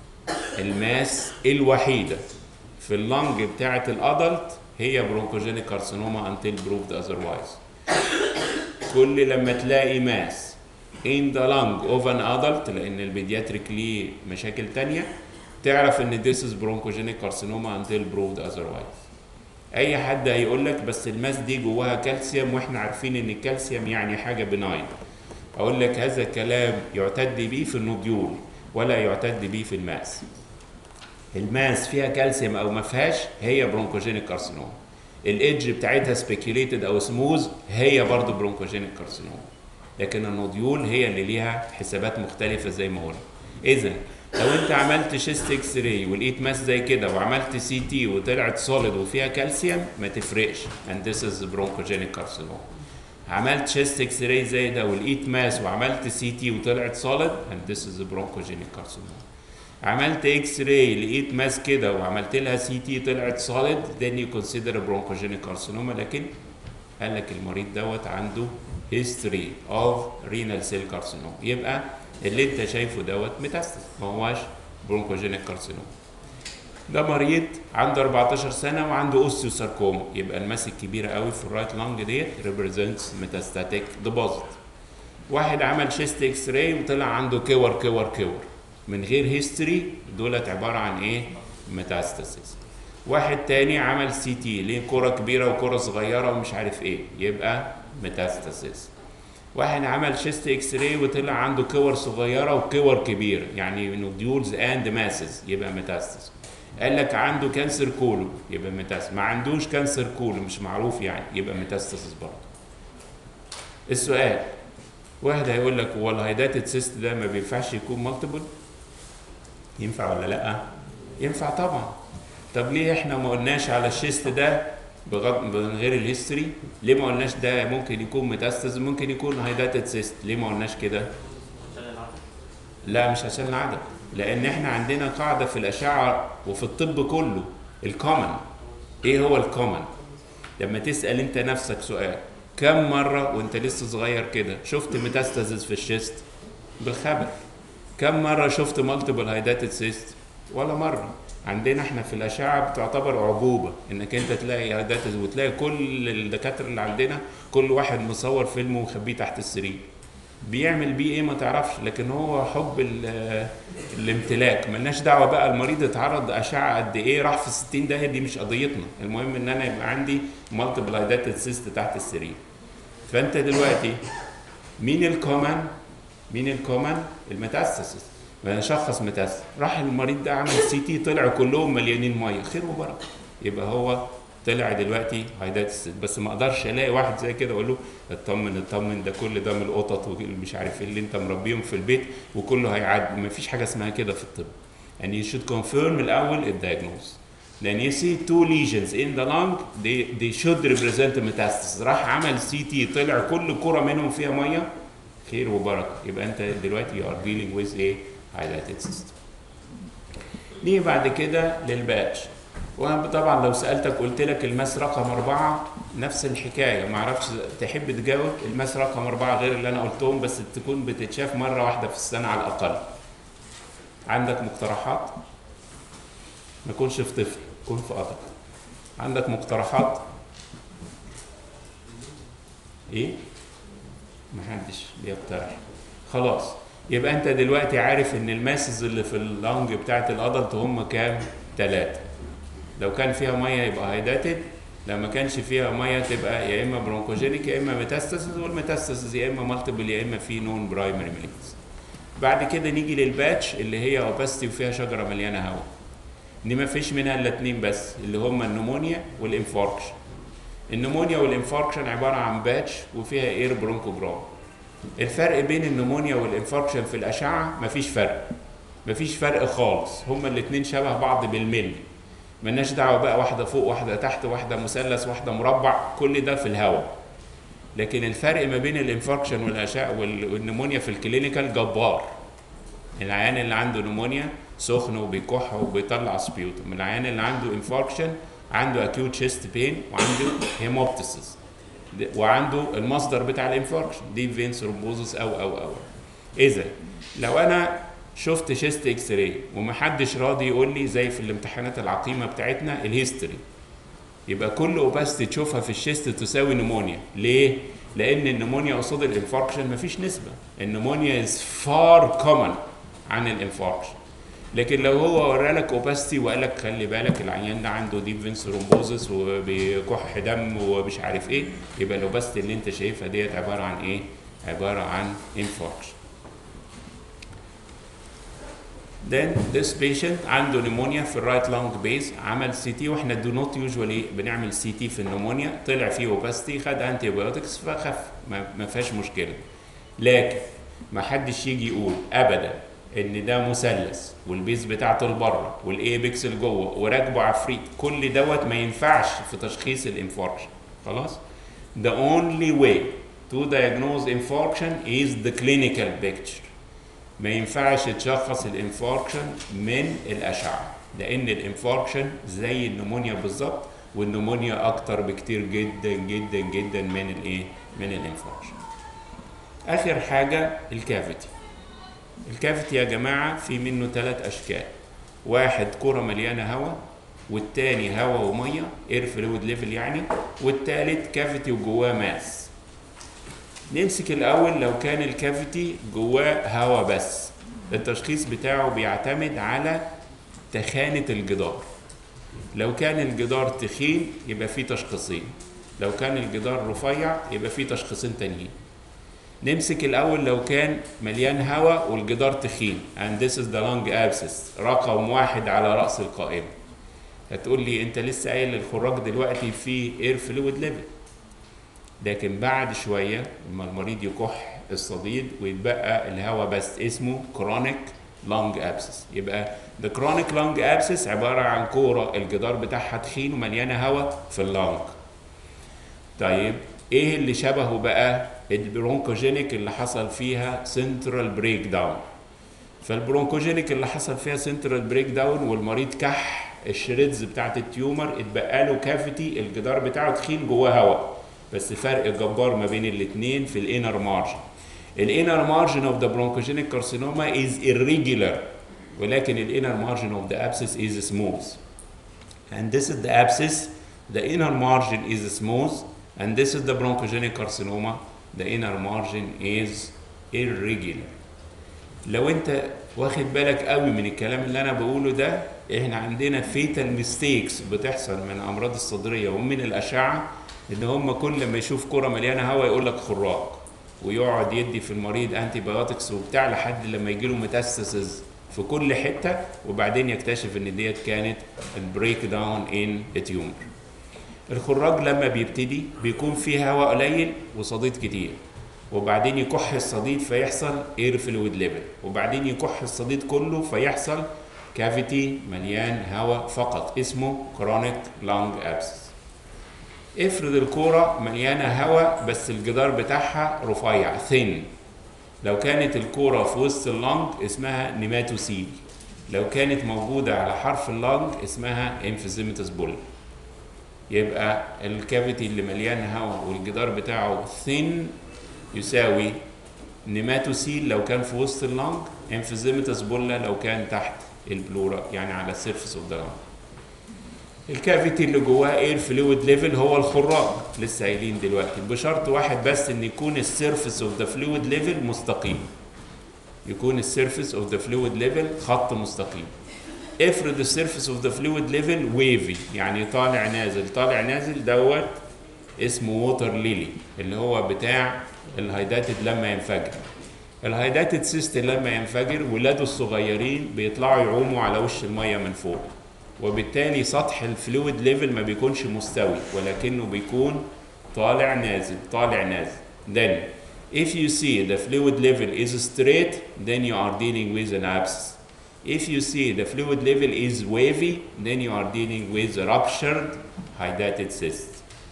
A: الماس الوحيده في اللنج بتاعه الادلت هي برونكوجينيك كارسينوما انتل بروفد اذروايز كل لما تلاقي ماس in the lung of an adult لان البيدياتريك ليه مشاكل تانية تعرف ان this is bronchogenic carcinoma until proved otherwise اي حد هيقول لك بس الماس دي جواها كالسيوم واحنا عارفين ان الكالسيوم يعني حاجه بناين اقول لك هذا الكلام يعتد به في النوديول ولا يعتد به في الماس الماس فيها كالسيوم او ما فيهاش هي برونكوجينيك كارسينوما الايدج بتاعتها سبيكيوليتد او سموز هي برضه برونكوجينيك كارسينوما لكن النوديول هي اللي ليها حسابات مختلفه زي ما قلنا اذا لو انت عملت شيست اكس راي ولقيت ماس زي كده وعملت سي تي وطلعت سوليد وفيها كالسيوم ما تفرقش and this is bronchogenic carcinoma عملت شيست اكس راي زي ده ولقيت ماس وعملت سي تي وطلعت سوليد and this is bronchogenic carcinoma عملت اكس راي لقيت ماس كده وعملت لها سي تي طلعت سوليد then you consider bronchogenic carcinoma لكن قال لك المريض دوت عنده history of renal cell carcinoma يبقى اللي انت شايفه دوت ميتاستاس ما هواش برونكوجينيك كارسينوما ده مريض عنده 14 سنه وعنده اوستيوساركوما يبقى الماس الكبيره قوي في الرايت لانج ديت ريبريزنتس ميتاستاتيك ديبوزيت واحد عمل شيست اكس راي وطلع عنده كور كور كور من غير هيستوري دولت عباره عن ايه ميتاستاسيس واحد تاني عمل سي تي ليه كرة كبيرة وكرة صغيرة ومش عارف ايه يبقى ميتاستاسيس واحد عمل شيست اكس راي وطلع عنده كور صغيره وكور كبيره يعني نوديولز اند ماسز يبقى ميتاستاس قال لك عنده كانسر كولو يبقى ميتاستاس ما عندوش كانسر كولو مش معروف يعني يبقى ميتاستاسيس برضه السؤال واحد هيقول لك هو الهايداتد سيست ده ما بينفعش يكون مالتيبل ينفع ولا لا ينفع طبعا طب ليه احنا ما قلناش على الشيست ده بغض من غير الهيستوري ليه ما قلناش ده ممكن يكون ميتاستاز ممكن يكون هايداتد سيست ليه ما قلناش كده لا مش عشان العدد لان احنا عندنا قاعده في الاشعه وفي الطب كله الكومن ايه هو الكومن لما تسال انت نفسك سؤال كم مره وانت لسه صغير كده شفت ميتاستازيس في الشيست بالخبر كم مره شفت مالتيبل هايداتد سيست ولا مره عندنا احنا في الاشعه بتعتبر عجوبه انك انت تلاقي هايداتد وتلاقي كل الدكاتره اللي عندنا كل واحد مصور فيلم ومخبيه تحت السرير بيعمل بيه ايه ما تعرفش لكن هو حب ال- الامتلاك ملناش دعوه بقى المريض اتعرض اشعه قد ايه راح في 60 ده دي مش قضيتنا المهم ان انا يبقى عندي مالتيبل هايداتد سيست تحت السرير فانت دلوقتي مين الكومن مين الكومن الميتاستاسيس شخص ميتاستاسيس راح المريض ده عمل سي تي طلعوا كلهم مليانين ميه خير وبركه يبقى هو طلع دلوقتي هايداتس بس ما اقدرش الاقي واحد زي كده اقول له اطمن اطمن ده كل ده من القطط ومش عارف ايه اللي انت مربيهم في البيت وكله هيعدي ما فيش حاجه اسمها كده في الطب يعني you should confirm الاول الدايجنوز لان you see two lesions in the lung they, they should represent metastasis راح عمل سي تي طلع كل كره منهم فيها ميه خير وبركه يبقى انت دلوقتي you are dealing with a highlighted system نيجي بعد كده للباتش وانا طبعا لو سالتك قلت لك الماس رقم اربعه نفس الحكايه ما اعرفش تحب تجاوب الماس رقم اربعه غير اللي انا قلتهم بس تكون بتتشاف مره واحده في السنه على الاقل. عندك مقترحات؟ ما يكونش في طفل، يكون في قطر. عندك مقترحات؟ ايه؟ محدش بيقترح. خلاص يبقى انت دلوقتي عارف ان الماسز اللي في اللانج بتاعت الادلت هم كام؟ ثلاثه. لو كان فيها ميه يبقى هايداتد لو ما كانش فيها ميه تبقى يا اما برونكوجينيك يا اما ميتاستاسيس والميتاستاسيس يا اما مالتيبل يا اما في نون برايمري مالينز بعد كده نيجي للباتش اللي هي اوباستي وفيها شجره مليانه هواء دي ما فيش منها الا اتنين بس اللي هما النمونيا والانفاركشن النمونيا والانفاركشن عباره عن باتش وفيها اير برونكوجرام الفرق بين النمونيا والانفاركشن في الاشعه مفيش فرق مفيش فرق خالص هما الاتنين شبه بعض بالملي ملناش دعوه بقى واحده فوق واحده تحت واحده مثلث واحده مربع كل ده في الهواء لكن الفرق ما بين الانفاركشن والاشعه والنمونيا في الكلينيكال جبار العيان اللي عنده نمونيا سخن وبيكح وبيطلع سبيوتم العيان اللي عنده انفاركشن عنده اكيوت شيست بين وعنده هيموبتسيس وعنده المصدر بتاع الانفاركشن دي فين ثرومبوزس او او او اذا لو انا شفت شيست اكس راي ومحدش راضي يقول لي زي في الامتحانات العقيمه بتاعتنا الهيستوري يبقى كل اوباستي تشوفها في الشيست تساوي نمونيا ليه لان النمونيا قصاد الانفاركشن مفيش نسبه النمونيا از فار كومن عن الانفاركشن لكن لو هو ورالك اوباستي وقال لك خلي بالك العيان ده عنده ديب فين ثرومبوزس وبيكح دم ومش عارف ايه يبقى الاوباستي اللي انت شايفها ديت عباره عن ايه عباره عن انفاركشن then this patient عنده نمونيا في الرايت لونج بيز عمل سي تي واحنا دو نوت يوجوالي بنعمل سي تي في النمونيا طلع فيه اوباستي خد انتي بايوتكس فخف ما, ما فيهاش مشكله لكن ما حدش يجي يقول ابدا ان ده مثلث والبيز بتاعته لبره والايبكس لجوه وراكبه عفريت كل دوت ما ينفعش في تشخيص الانفاركشن خلاص the only way to diagnose infarction is the clinical picture ما ينفعش تشخص الانفاركشن من الاشعه لان الانفاركشن زي النمونيا بالظبط والنمونيا اكتر بكتير جدا جدا جدا من الايه من الانفاركشن اخر حاجه الكافيتي الكافيتي يا جماعه في منه ثلاث اشكال واحد كره مليانه هواء والتاني هواء وميه اير فلويد ليفل يعني والتالت كافيتي وجواه ماس نمسك الاول لو كان الكافيتي جواه هواء بس التشخيص بتاعه بيعتمد على تخانه الجدار لو كان الجدار تخين يبقى فيه تشخيصين لو كان الجدار رفيع يبقى فيه تشخيصين تانيين نمسك الاول لو كان مليان هواء والجدار تخين and this is the lung abscess رقم واحد على راس القائمه هتقول لي انت لسه قايل للخراج دلوقتي في اير فلويد ليفل لكن بعد شويه لما المريض يكح الصديد ويتبقى الهواء بس اسمه كرونيك لونج ابسس يبقى the chronic lung abscess عباره عن كوره الجدار بتاعها تخين ومليانه هواء في اللنج طيب ايه اللي شبهه بقى البرونكوجينيك اللي حصل فيها سنترال بريك داون فالبرونكوجينيك اللي حصل فيها سنترال بريك داون والمريض كح الشريدز بتاعت التيومر اتبقى له كافيتي الجدار بتاعه تخين جواه هواء بس فرق جبار ما بين الاثنين في الانر مارجن الانر مارجن اوف ذا برونكوجينيك كارسينوما از irregular ولكن الانر مارجن اوف ذا abscess is smooth and this is the abscess the inner margin is smooth and this is the bronchogenic carcinoma the inner margin is irregular لو انت واخد بالك قوي من الكلام اللي انا بقوله ده احنا عندنا فيتال ميستيكس بتحصل من الامراض الصدريه ومن الاشعه ان هم كل ما يشوف كره مليانه هواء يقول لك خراج ويقعد يدي في المريض انتي بايوتكس وبتاع لحد لما يجي له ميتاستاسيز في كل حته وبعدين يكتشف ان ديت كانت البريك داون ان تيومر الخراج لما بيبتدي بيكون فيه هواء قليل وصديد كتير وبعدين يكح الصديد فيحصل اير فلويد ليفل وبعدين يكح الصديد كله فيحصل كافيتي مليان هواء فقط اسمه كرونيك لانج ابسس افرض الكورة مليانة هواء بس الجدار بتاعها رفيع ثين لو كانت الكورة في وسط اللنج اسمها نيماتوسيل لو كانت موجودة على حرف اللنج اسمها انفيزيمتس بول يبقى الكافيتي اللي مليان هواء والجدار بتاعه ثين يساوي نيماتوسيل لو كان في وسط اللنج انفيزيمتس بولا لو كان تحت البلورا يعني على السيرفس اوف ذا لنج الكافيتي اللي جواه اير فلويد ليفل هو الخراج لسه قايلين دلوقتي بشرط واحد بس ان يكون السيرفس اوف ذا فلويد ليفل مستقيم يكون السيرفس اوف ذا فلويد ليفل خط مستقيم افرض السيرفس اوف ذا فلويد ليفل ويفي يعني طالع نازل طالع نازل دوت اسمه ووتر ليلي اللي هو بتاع الهايداتد لما ينفجر الهايداتد سيست لما ينفجر ولاده الصغيرين بيطلعوا يعوموا على وش الميه من فوق وبالتالي سطح الفلويد ليفل ما بيكونش مستوي ولكنه بيكون طالع نازل طالع نازل then if you see the fluid level is straight then you are dealing with an abscess if you see the fluid level is wavy then you are dealing with a ruptured hydatid cyst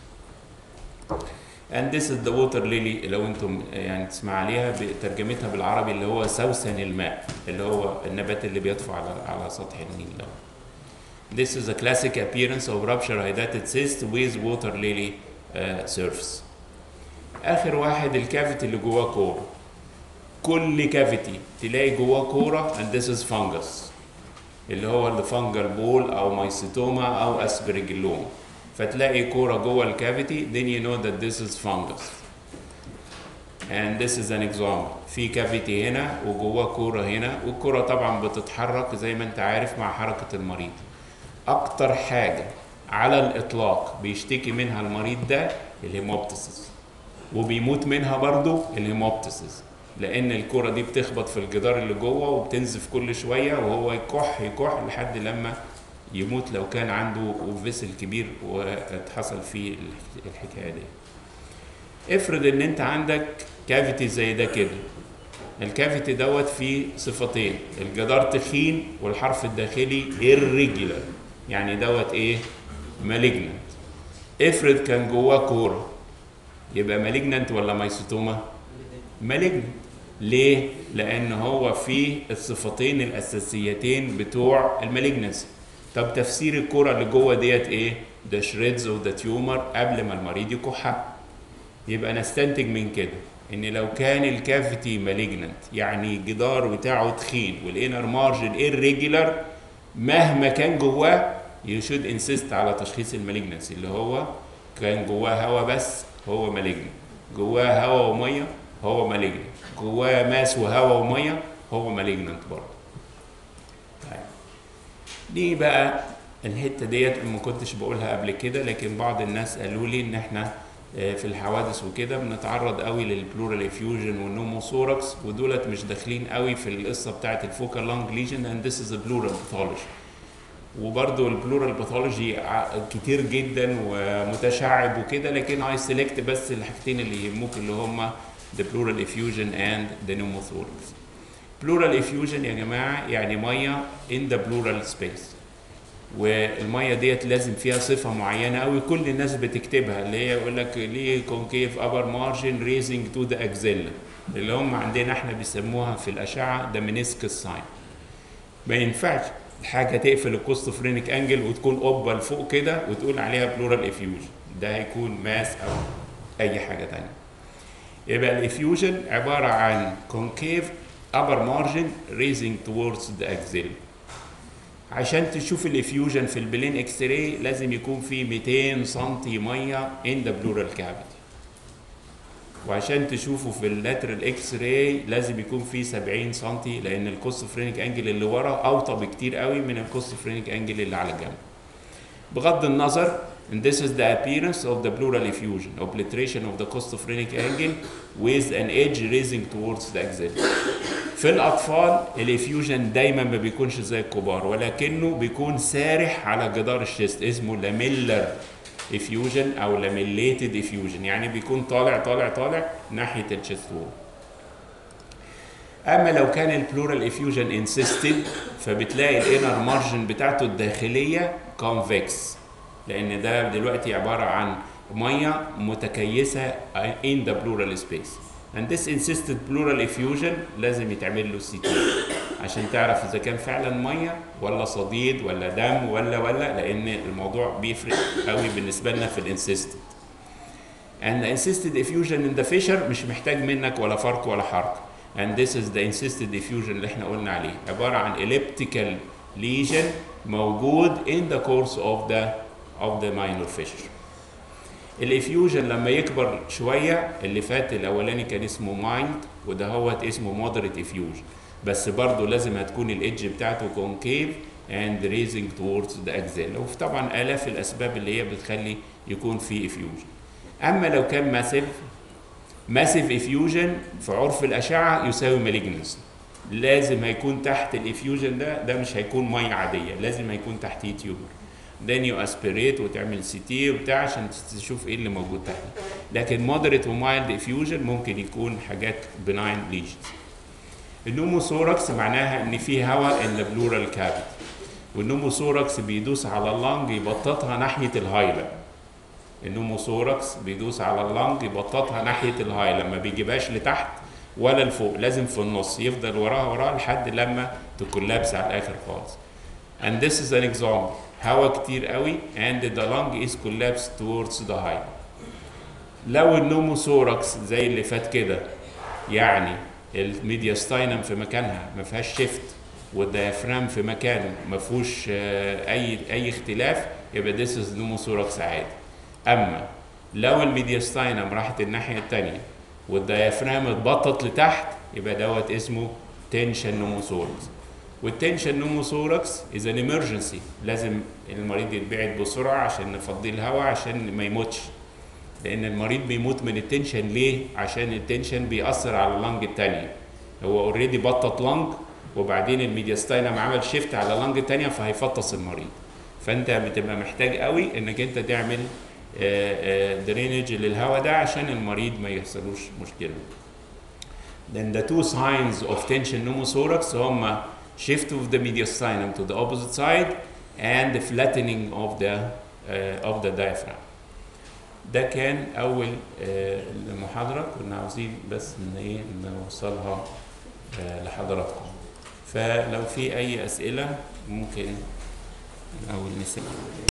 A: and this is the water lily لو انتم يعني تسمع عليها بترجمتها بالعربي اللي هو سوسن الماء اللي هو النبات اللي بيطفو على على سطح النيل ده This is a classic appearance of rupture hydatid cyst with water lily uh, surface. آخر واحد الكافيتي اللي جواه كورة. كل كافيتي تلاقي جواه كورة and this is fungus. اللي هو الفنجر بول أو مايسيتوما أو أسبرجلوم. فتلاقي كورة جوه الكافيتي then you know that this is fungus. and this is an example في كافيتي هنا وجواه كورة هنا والكورة طبعا بتتحرك زي ما انت عارف مع حركة المريض. اكتر حاجه على الاطلاق بيشتكي منها المريض ده الهيموبتسيس وبيموت منها برضو الهيموبتسيس لان الكره دي بتخبط في الجدار اللي جوه وبتنزف كل شويه وهو يكح يكح لحد لما يموت لو كان عنده فيسل كبير واتحصل فيه الحكايه دي افرض ان انت عندك كافيتي زي ده كده الكافيتي دوت فيه صفتين الجدار تخين والحرف الداخلي irregular يعني دوت ايه مالجننت افرض كان جواه كوره يبقى مالجننت ولا مايسوتوما مالجننت ليه لان هو فيه الصفتين الاساسيتين بتوع المالجنسي طب تفسير الكوره اللي جوه ديت ايه ده شريدز اوف ذا تيومر قبل ما المريض يكحها يبقى نستنتج من كده ان لو كان الكافيتي مالجننت يعني الجدار بتاعه تخين والانر مارجن irregular مهما كان جواه يو شود انسيست على تشخيص المالجنسي اللي هو كان جواه هواء بس هو مالجنت جواه هواء وميه هو مالجنت جواه ماس وهواء وميه هو مالجنت برضه طيب دي بقى الحته ديت ما كنتش بقولها قبل كده لكن بعض الناس قالوا لي ان احنا في الحوادث وكده بنتعرض قوي للبلورال افيوجن والنوموثوركس ودولت مش داخلين قوي في القصه بتاعت الفوكال لانج ليجن اند ذس از بلورال باثولوجي وبرده البلورال باثولوجي كتير جدا ومتشعب وكده لكن اي سيلكت بس الحاجتين اللي يهموك اللي هم the pleural effusion and the pneumothorax pleural effusion يا جماعة يعني مية in the pleural space والميه ديت لازم فيها صفه معينه قوي كل الناس بتكتبها اللي هي يقول لك ليه كونكيف ابر مارجن ريزنج تو ذا اكزيلا اللي هم عندنا احنا بيسموها في الاشعه ده منسك ساين ما ينفعش حاجه تقفل الكوستوفرينيك انجل وتكون قبه لفوق كده وتقول عليها بلورال افيوجن ده هيكون ماس او اي حاجه تانية يبقى الافيوجن عباره عن كونكيف upper margin raising towards the axilla عشان تشوف الافيوجن في البلين اكس راي لازم يكون في 200 سم ميه ان ذا بلورال كافيتي وعشان تشوفه في اللاترال اكس راي لازم يكون في 70 سم لان الكوستوفرينيك انجل اللي ورا اوطى بكتير قوي من الكوستوفرينيك انجل اللي على الجنب بغض النظر and this is the appearance of the pleural effusion obliteration of the costophrenic angle with an edge raising towards the axilla في الاطفال الافيوجن دايما ما بيكونش زي الكبار ولكنه بيكون سارح على جدار الشيست اسمه لاميلر افيوجن او لاميليتد افيوجن يعني بيكون طالع طالع طالع ناحيه الشيست وول اما لو كان البلورال افيوجن انسيستد فبتلاقي الانر مارجن بتاعته الداخليه كونفكس لان ده دلوقتي عباره عن ميه متكيسه in the pleural space and this insisted pleural effusion لازم يتعمل له سي تي عشان تعرف اذا كان فعلا ميه ولا صديد ولا دم ولا ولا لان الموضوع بيفرق قوي بالنسبه لنا في الانسيستد and the insisted effusion in the fissure مش محتاج منك ولا فرق ولا حركه and this is the insisted effusion اللي احنا قلنا عليه عباره عن elliptical lesion موجود in the course of the of the minor fissure الافيوجن لما يكبر شويه اللي فات الاولاني كان اسمه مايند وده هو اسمه مودريت افيوجن بس برضه لازم هتكون الايدج بتاعته كونكيف اند ريزنج توردز ذا اكزيلا وفي طبعا الاف الاسباب اللي هي بتخلي يكون في افيوجن اما لو كان ماسيف ماسيف افيوجن في عرف الاشعه يساوي مالجنسي لازم هيكون تحت الافيوجن ده ده مش هيكون ميه عاديه لازم هيكون تحتيه تيوبر then you aspirate وتعمل سي تي وبتاع عشان تشوف ايه اللي موجود تحت لكن moderate ومايلد افيوجن ممكن يكون حاجات benign lesions النوموثوركس معناها ان في هواء ان بلورال كافيتي والنوموثوركس بيدوس على اللنج يبططها ناحيه الهايلم النوموثوركس بيدوس على اللنج يبططها ناحيه الهايلم ما بيجيبهاش لتحت ولا لفوق لازم في النص يفضل وراها وراها لحد لما تكون لابسه على الاخر خالص and this is an example هواء كتير قوي and the lung is collapsed towards the high لو النوموثوركس زي اللي فات كده يعني الميدياستاينم في مكانها ما فيهاش شيفت والديافرام في مكانه ما فيهوش اي اي اختلاف يبقى this is نوموثوركس عادي اما لو الميدياستاينم راحت الناحيه الثانيه والديافرام اتبطط لتحت يبقى دوت اسمه تنشن نوموثوركس والتنشن نوموثوركس از ان emergency لازم المريض يتبعد بسرعه عشان نفضي الهواء عشان ما يموتش لان المريض بيموت من التنشن ليه عشان التنشن بيأثر على اللنج التانية هو اوريدي بطط لنج وبعدين الميدياستاينم عمل شيفت على اللنج التانية فهيفطس المريض فانت بتبقى محتاج قوي انك انت تعمل درينج للهواء ده عشان المريض ما يحصلوش مشكله then the two signs of tension pneumothorax هما shift of the mediastinum to the opposite side and the flattening of the uh, of the diaphragm. ده كان أول uh, المحاضرة كنا عاوزين بس إن إيه نوصلها uh, لحضراتكم. فلو في أي أسئلة ممكن أو نسأل.